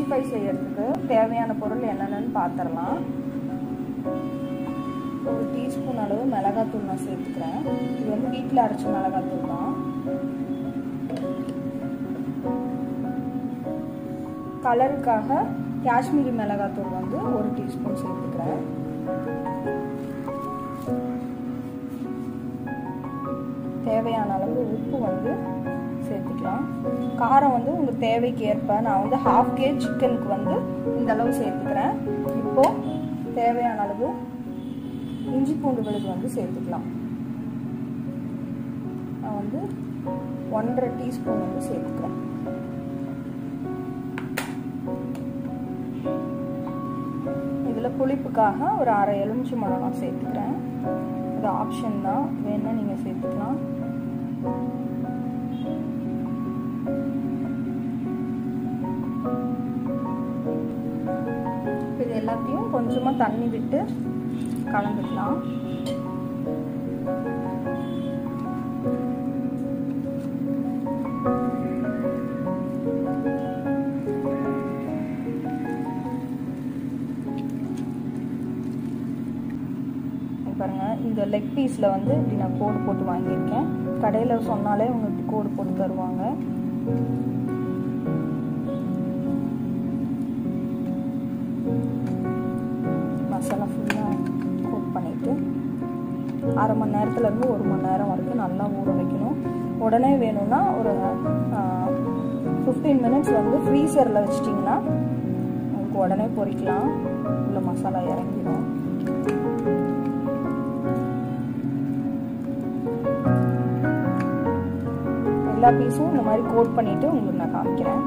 fry செய்யறதுக்கு தேவையான பொருள் என்னென்னு பார்த்துடலாம் ஒரு டீஸ்பூன் அளவு மிளகாத்தூள் நான் சேர்த்துக்கிறேன் இது வந்து வீட்டில் அரைச்ச மிளகாத்தூள் தான் கலருக்காக காஷ்மீரி மிளகாத்தூள் வந்து ஒரு டீஸ்பூன் சேர்த்துக்கிறேன் தேவையான அளவு உப்பு வந்து சேர்த்துக்கலாம் காரம் வந்து உங்களுக்கு தேவைக்கு ஏற்ப நான் வந்து ஹாஃப் கே சிக்கனுக்கு வந்து இந்த அளவு சேர்த்துக்கிறேன் இப்போது தேவையான அளவு இஞ்சி பூண்டு விழுது வந்து சேர்த்துக்கலாம் நான் வந்து ஒன்றரை டீஸ்பூன் வந்து சேர்த்துக்கிறேன் இதில் புளிப்புக்காக ஒரு அரை எலுமிச்சி மிளகாய் சேர்த்துக்கிறேன் இது ஆப்ஷன் தான் வேணா நீங்கள் சேர்த்துக்கலாம் இது எல்லாத்தையும் கொஞ்சமாக தண்ணி விட்டு கலந்துக்கலாம் பாருங்க இந்த லெக் பீஸில் வந்து இப்படி நான் கோடு போட்டு வாங்கியிருக்கேன் கடையில் சொன்னாலே உங்களுக்கு கோடு போட்டு தருவாங்க மசாலா ஃபுல்லாக கோட் பண்ணிவிட்டு அரை மணி நேரத்துலேருந்து ஒரு மணி நேரம் வரைக்கும் நல்லா ஊற வைக்கணும் உடனே வேணும்னா ஒரு ஃபிஃப்டீன் மினிட்ஸ் வந்து ஃப்ரீசரில் வச்சிட்டிங்கன்னா உங்களுக்கு உடனே பொரிக்கலாம் உள்ள மசாலா இறங்கிடும் எல்லா பீஸும் இந்த மாதிரி கோட் பண்ணிவிட்டு உங்களுக்கு நான் காமிக்கிறேன்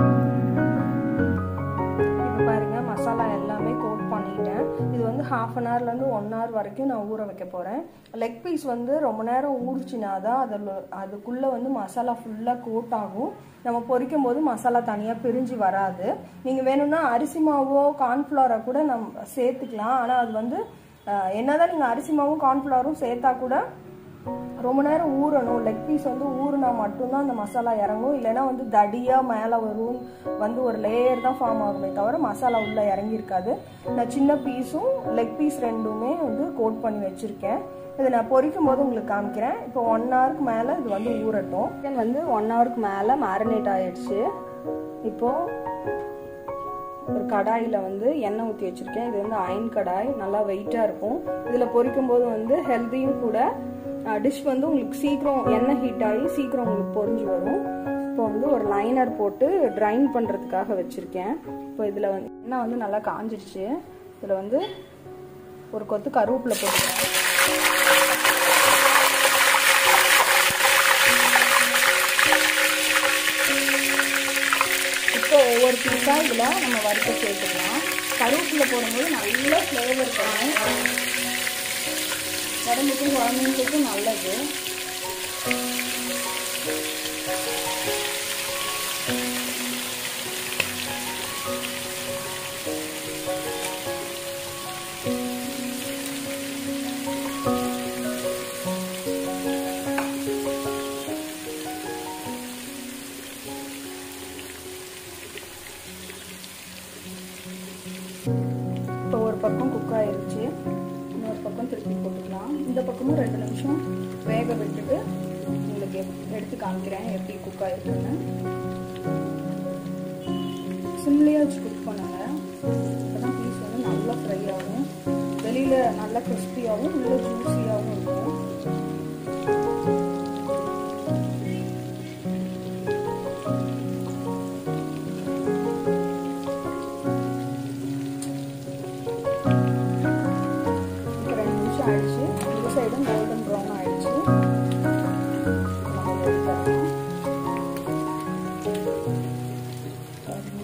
இப்போ பாருங்கள் மசாலா எல்லாமே கோட் பண்ணிட்டேன் இது வந்து ஹாஃப் அன் ஹவர்லேருந்து ஒன் ஹவர் வரைக்கும் நான் ஊற வைக்க போகிறேன் லெக் பீஸ் வந்து ரொம்ப நேரம் ஊறிச்சினா தான் அதில் அதுக்குள்ளே வந்து மசாலா ஃபுல்லாக கோட் ஆகும் நம்ம பொரிக்கும் போது மசாலா தனியாக பிரிஞ்சு வராது நீங்கள் வேணும்னா அரிசி மாவோ கார்ன்ஃப்ளவரை கூட நம்ம சேர்த்துக்கலாம் ஆனால் அது வந்து என்னதான் நீங்கள் அரிசி மாவும் கார்ன்ஃப்ளவரும் சேர்த்தா கூட ரொம்ப நேரம் ஊறணும் லெக் பீஸ் வந்து ஊறினா மட்டும்தான் அந்த மசாலா இறங்கும் இல்லைன்னா வந்து தடியாக மேலே வரும் வந்து ஒரு லேயர் தான் ஃபார்ம் ஆகுமே தவிர மசாலா உள்ளே இறங்கியிருக்காது நான் சின்ன பீஸும் லெக் பீஸ் ரெண்டுமே வந்து கோட் பண்ணி வச்சுருக்கேன் இதை நான் பொரிக்கும் போது உங்களுக்கு காமிக்கிறேன் இப்போ ஒன் ஹவருக்கு மேலே இது வந்து ஊறட்டும் சிக்கன் வந்து ஒன் ஹவருக்கு மேலே மேரினேட் ஆயிடுச்சு இப்போது ஒரு கடாயில் வந்து எண்ணெய் ஊற்றி வச்சுருக்கேன் இது வந்து அயன் கடாய் நல்லா வெயிட்டாக இருக்கும் இதில் பொரிக்கும் போது வந்து ஹெல்த்தியும் கூட டிஷ் வந்து உங்களுக்கு சீக்கிரம் எண்ணெய் ஹீட் ஆகி சீக்கிரம் உங்களுக்கு பொரிஞ்சு வரும் இப்போ வந்து ஒரு லைனர் போட்டு ட்ரைன் பண்ணுறதுக்காக வச்சுருக்கேன் இப்போ இதில் வந்து எண்ணெய் வந்து நல்லா காஞ்சிடுச்சு இதில் வந்து ஒரு கொத்து கருவேப்பிலை போட்டுக்கிறேன் இப்போ ஒவ்வொரு பீஸாக இதில் நம்ம வறுத்து சேர்த்துக்கலாம் கருவேப்பிலை போடும்போது நல்ல ஃப்ளேவர் தரும் உடம்புக்கும் குழந்தைங்களுக்கும் நல்லது இப்போ ஒரு பக்கம் குக் ஆயிருச்சு இன்னொரு பக்கம் திருப்பி போட்டுக்கலாம் இந்த பக்கமும் ரெண்டு நிமிஷம் வேக விட்டுட்டு உங்களுக்கு எடுத்து காமிக்கிறேன் எப்படி குக் ஆயிருக்குன்னு சிம்லேயே வச்சு குக் பண்ணுங்க அப்போதான் பீஸ் வந்து நல்லா ஃப்ரை ஆகும் வெளியில் நல்லா கிறிஸ்பியாகவும் உள்ள ஜூஸியாகவும் இருக்கும் ரெண்டு நிமிஷம் ஆயிடுச்சு இந்த சைடும் கோல்டன் ப்ரௌன் ஆயிடுச்சு நம்ம எடுத்துக்கலாம் பாருங்க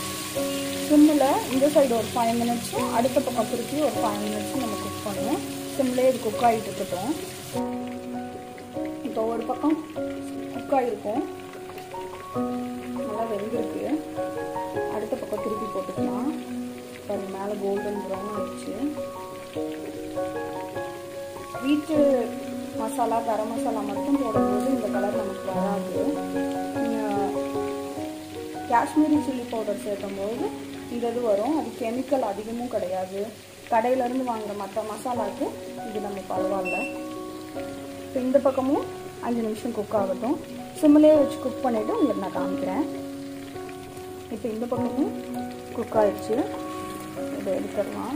சிம்மில் இந்த சைடு ஒரு ஃபைவ் மினிட்ஸும் அடுத்த பக்கம் திருப்பி ஒரு ஃபைவ் மினிட்ஸும் நம்ம குக் பண்ணுவோம் சிம்லே இது குக் ஆகிட்டு இருக்கட்டும் இப்போ ஒரு பக்கம் குக் ஆகிருக்கும் நல்லா வெந்திருக்கு அடுத்த பக்கம் திருப்பி போட்டுக்கலாம் பாருங்க மேலே கோல்டன் ப்ரௌன் ஆயிடுச்சு வீட்டு மசாலா கரம் மசாலா மட்டும் போடும்போது இந்த கலர் நமக்கு வராது நீங்கள் காஷ்மீரி சில்லி பவுடர் சேர்க்கும் போது இந்த இது வரும் அது கெமிக்கல் அதிகமும் கிடையாது கடையிலேருந்து வாங்குற மற்ற மசாலாவுக்கு இது நம்ம பரவாயில்ல இப்போ இந்த பக்கமும் அஞ்சு நிமிஷம் குக் ஆகட்டும் சிம்மிலே வச்சு குக் பண்ணிவிட்டு உங்களுக்கு நான் காமிக்கிறேன் இப்போ இந்த பக்கமும் குக் ஆயிடுச்சு இதை எடுத்துடலாம்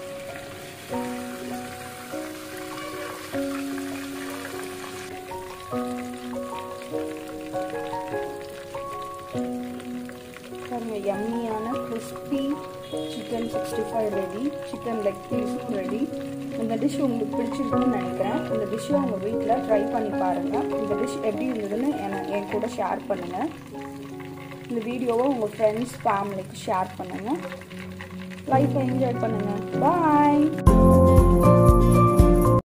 பாருங்க யம்மியான crispy chicken sixty five ready chicken leg பீஸும் ரெடி இந்த டிஷ் உங்களுக்கு பிடிச்சிருக்குன்னு நினைக்கிறேன் இந்த டிஷ்ஷை உங்கள் வீட்டில் ட்ரை பண்ணி பாருங்கள் இந்த டிஷ் எப்படி இருந்ததுன்னு என என் கூட ஷேர் பண்ணுங்கள் இந்த வீடியோவை உங்கள் ஃப்ரெண்ட்ஸ் ஃபேமிலிக்கு ஷேர் பண்ணுங்கள் லைஃப்பை என்ஜாய் பண்ணுங்கள் பாய்